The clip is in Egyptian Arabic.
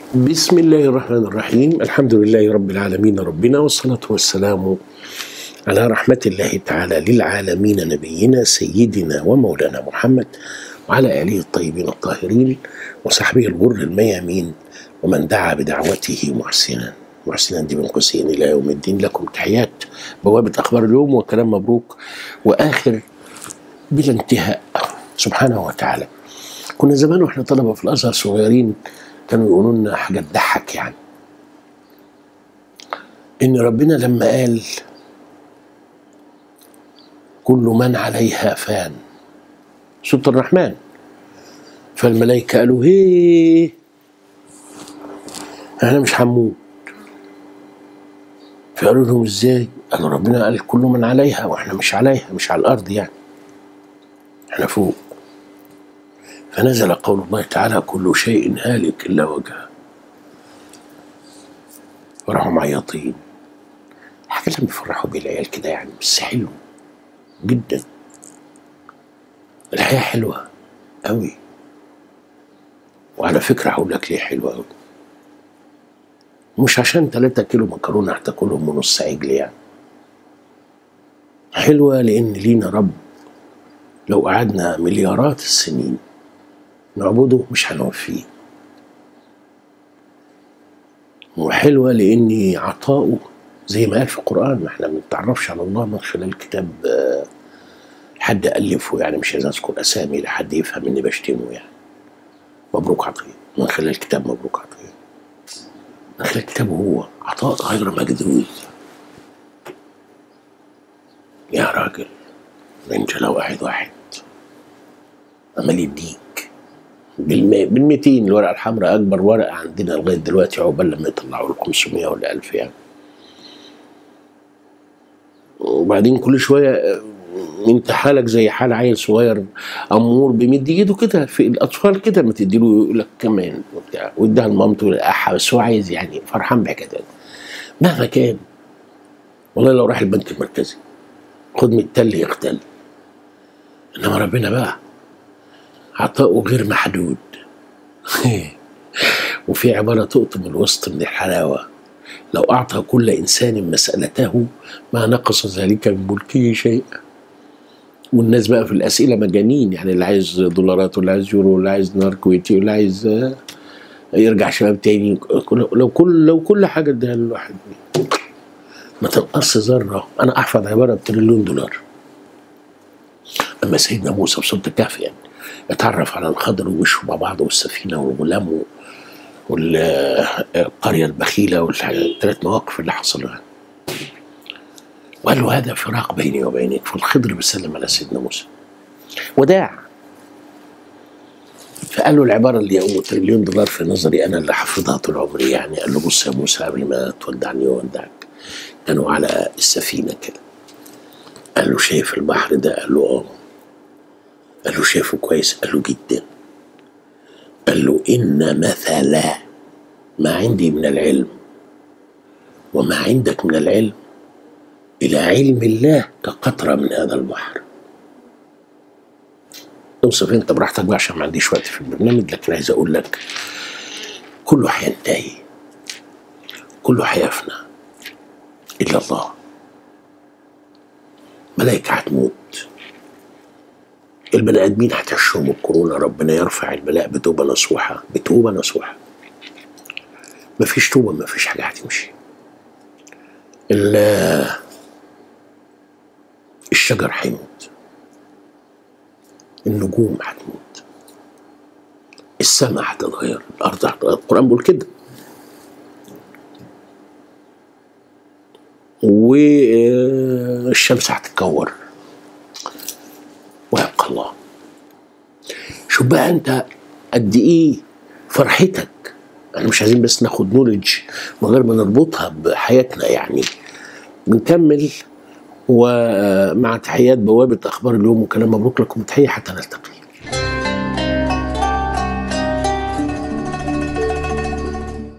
بسم الله الرحمن الرحيم الحمد لله رب العالمين ربنا والصلاة والسلام على رحمة الله تعالى للعالمين نبينا سيدنا ومولانا محمد وعلى آله الطيبين الطاهرين وصحبه الغر الميامين ومن دعا بدعوته محسنا محسنا دي من قوسين إلى يوم الدين لكم تحيات بوابة أخبار اليوم وكلام مبروك وآخر بلا انتهاء سبحانه وتعالى كنا زمان واحنا طلبة في الأزهر صغيرين كانوا يقولوا لنا حاجة تضحك يعني إن ربنا لما قال كل من عليها فان سورة الرحمن فالملائكة قالوا هي احنا مش هنموت فقالوا لهم ازاي؟ قالوا ربنا قال كل من عليها واحنا مش عليها مش على الارض يعني احنا فوق فنزل قول الله تعالى كل شيء هالك الا وجهه وراحوا معيطين حاجه لما بيفرحوا بيه العيال كده يعني بس حلو جدا الحياه حلوه قوي وعلى فكره هقول لك ليه حلوه قوي مش عشان 3 كيلو مكرونه هتاكلهم ونص عجل يعني حلوه لان لينا رب لو قعدنا مليارات السنين نعبده مش هنوفيه وحلوة لأن عطاؤه زي ما قال في القرآن ما احنا ما بنتعرفش على الله من خلال كتاب آه، حد ألفه يعني مش عايز أذكر أسامي لحد يفهم إني بشتمه يعني مبروك عطية من خلال كتاب مبروك عطية من خلال كتابه هو عطاء غير مجدود يا راجل انت لو واحد واحد عمال يديك بالم... بال 200 الورقه الحمراء اكبر ورقه عندنا لغايه دلوقتي عقبال لما يطلعوا ال 500 ولا 1000 يعني وبعدين كل شويه آه، انت حالك زي حال عيل صغير امور بيمد ايده كده في الاطفال كده ما تديله يقول لك كمان وبتاع ويديها لمامته ويلقحها بس هو عايز يعني فرحان بحكايه مهما كان والله لو راح البنك المركزي خد من التل يختل انما ربنا بقى عطاؤه غير محدود وفي عبارة تؤتم الوسط من الحلاوة لو أعطى كل إنسان مسألته ما نقص ذلك من ملكه شيئا والناس بقى في الأسئلة مجانين يعني اللي عايز دولارات واللي عايز يورو واللي عايز دينار كويتي واللي عايز آه، يرجع شباب تاني كل- لو كل لو كل حاجة اديها للواحد ما تنقص ذرة أنا أحفظ عبارة بتريليون دولار أما سيدنا موسى في سورة الكهف يعني اتعرف على الخضر ومشوا مع بعض والسفينة والغلام والقرية البخيلة والثلاث مواقف اللي حصلوا يعني. وقال له هذا فراق بيني وبينك فالخضر بيسلم على سيدنا موسى وداع فقال له العبارة اللي أم تريليون دولار في نظري أنا اللي حافظها طول عمري يعني قال له بص يا موسى قبل ما تودعني وودعك كانوا على السفينة كده قال له شايف البحر ده قال له اه قال له شايفه كويس قال له جدا قال له إن مثل ما عندي من العلم وما عندك من العلم إلى علم الله كقطرة من هذا البحر اوصف انت براحتك بقى عشان ما عنديش وقت في البرنامج لكن عايز اقول لك كله هينتهي كله هيفنى الا الله ملائكة هتموت البني ادمين هتعشهم الكورونا ربنا يرفع البلاء بتوبه نصوحه بتوبه نصوحه مفيش توبه مفيش حاجه هتمشي ال- الشجر هيموت النجوم هتموت السماء هتتغير الارض هتتغير القران بيقول كده والشمس هتتكور ويبقى الله شوف بقى انت قد ايه فرحتك احنا مش عايزين بس ناخد نولج من غير ما نربطها بحياتنا يعني بنكمل ومع تحيات بوابة أخبار اليوم وكلام مبروك لكم تحية حتى نلتقي